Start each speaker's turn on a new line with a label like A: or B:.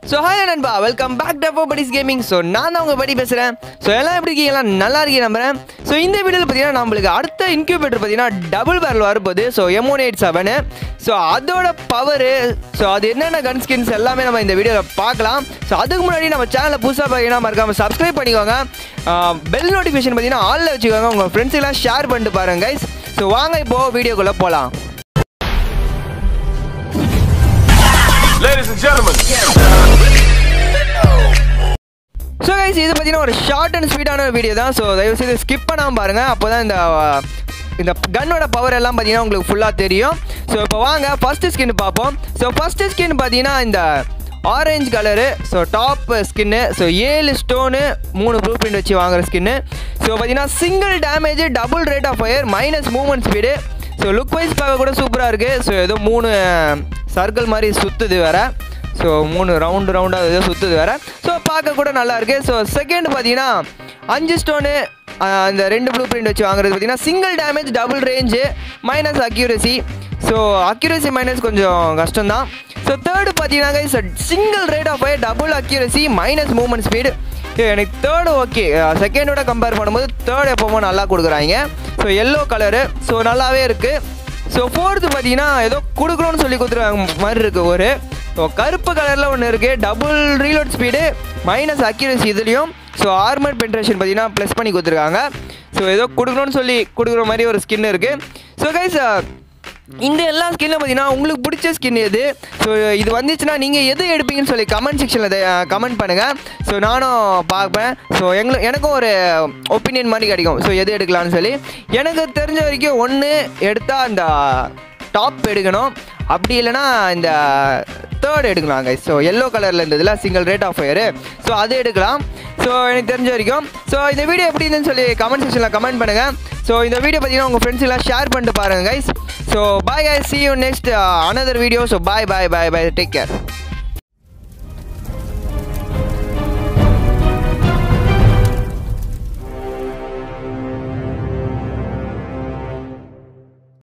A: so hi நண்பா welcome back to படிஸ் gaming so நான் தான் உங்கள் படி பேசுகிறேன் ஸோ எல்லாம் எப்படி இருக்கீங்களா நல்லா இருக்கீங்க நம்புறேன் ஸோ இந்த வீடியோவில் பார்த்தீங்கன்னா நம்மளுக்கு அடுத்த இன்க்யூபேட்டர் பார்த்தீங்கன்னா டபுள் பேரல் வரப்போகுது so M one eight seven so அதோட பவரு ஸோ அது என்னென்ன கன் ஸ்கின்ஸ் எல்லாமே நம்ம இந்த வீடியோவில் பார்க்கலாம் ஸோ அதுக்கு முன்னாடி நம்ம சேனலை புதுசாக பார்த்தீங்கன்னா மறக்காமல் சப்ஸ்கிரைப் பண்ணிக்கோங்க பெல் நோட்டிஃபிகேஷன் பார்த்தீங்கன்னா ஆளில் வச்சுக்கோங்க உங்கள் ஃப்ரெண்ட்ஸுக்கெல்லாம் ஷேர் பண்ணிட்டு பாருங்க கைஸ் ஸோ வாங்க இப்போது வீடியோக்குள்ளே போகலாம்
B: Ladies and gentlemen,
A: so guys இது பார்த்தீங்கன்னா ஒரு ஷார்ட் அண்ட் ஸ்வீட்டான வீடியோ தான் ஸோ தயவு செய்து ஸ்கிப் பண்ணாமல் பாருங்கள் அப்போ தான் இந்த அஹ், இந்த கன்னோட பவர் எல்லாம் பார்த்தீங்கன்னா உங்களுக்கு ஃபுல்லாக தெரியும் ஸோ இப்போ வாங்க ஃபஸ்ட்டு ஸ்கின் பார்ப்போம் ஸோ ஃபஸ்ட்டு ஸ்கின் பார்த்தீங்கன்னா இந்த orange colour so top skin so ஏழு ஸ்டோனு மூணு ப்ளூ பிரிண்ட் வச்சு வாங்குற ஸ்கின்னு ஸோ பார்த்தீங்கன்னா single damage double rate of fire minus movement speed so look wise பார்க்க கூட சூப்பராக இருக்குது ஸோ ஏதோ மூணு சர்க்கிள் மாதிரி சுற்றுது வேறு ஸோ மூணு ரவுண்டு ரவுண்டாக ஏதோ சுற்றுது வேறு ஸோ பார்க்க கூட நல்லா இருக்கு ஸோ செகண்ட் பார்த்தீங்கன்னா அஞ்சு ஸ்டோனு அந்த ரெண்டு ப்ளூ பிரிண்ட் வச்சு வாங்குறது பார்த்தீங்கன்னா single damage double range minus accuracy so accuracy minus கொஞ்சம் கஷ்டம்தான் ஸோ தேர்டு பார்த்தீங்கன்னா single rate of fire double accuracy minus movement speed எனக்கு தேர்டு ஓகே செகண்டோட கம்பேர் பண்ணும்போது தேர்ட் எப்போவும் நல்லா கொடுக்குறாங்க ஸோ எல்லோ கலரு ஸோ நல்லாவே இருக்குது ஸோ ஃபோர்த்து பார்த்தீங்கன்னா ஏதோ கொடுக்கணும்னு சொல்லி கொடுத்துருவாங்க மாதிரி இருக்குது ஒரு ஸோ கருப்பு கலரில் ஒன்று இருக்குது double reload speed minus accuracy இதுலேயும் ஸோ ஆர்மர் பென்ட்ரேஷன் பார்த்தீங்கன்னா ப்ளஸ் பண்ணி கொடுத்துருக்காங்க ஸோ ஏதோ கொடுக்கணும்னு சொல்லி கொடுக்குற மாதிரி ஒரு ஸ்கின் இருக்குது ஸோ கைஸ் இந்த எல்லா ஸ்கின்னும் பார்த்தீங்கன்னா உங்களுக்கு பிடிச்ச ஸ்கின் எது ஸோ இது வந்துச்சுன்னா நீங்கள் எது எடுப்பீங்கன்னு சொல்லி கமெண்ட் செக்ஷனில் கமெண்ட் பண்ணுங்கள் ஸோ நானும் பார்ப்பேன் ஸோ எங்களுக்கு எனக்கும் ஒரு ஒப்பீனியன் மாதிரி கிடைக்கும் ஸோ எது எடுக்கலாம்னு சொல்லி எனக்கு தெரிஞ்ச வரைக்கும் ஒன்று எடுத்தால் அந்த டாப் எடுக்கணும் அப்படி இல்லைன்னா இந்த தேர்ட் எடுக்கலாம் கைஸ் ஸோ எல்லோ கலரில் இருந்ததுல single rate of fire so அது எடுக்கலாம் ஸோ எனக்கு தெரிஞ்ச வரைக்கும் ஸோ இந்த வீடியோ எப்படி இருந்துன்னு சொல்லி கமெண்ட் செக்ஷனில் கமெண்ட் பண்ணுங்கள் ஸோ இந்த வீடியோ பார்த்தீங்கன்னா உங்கள் ஃப்ரெண்ட்ஸ் எல்லாம் ஷேர் பண்ணிட்டு பாருங்கள் guys so bye guys see you next uh, another video so bye bye bye bye take care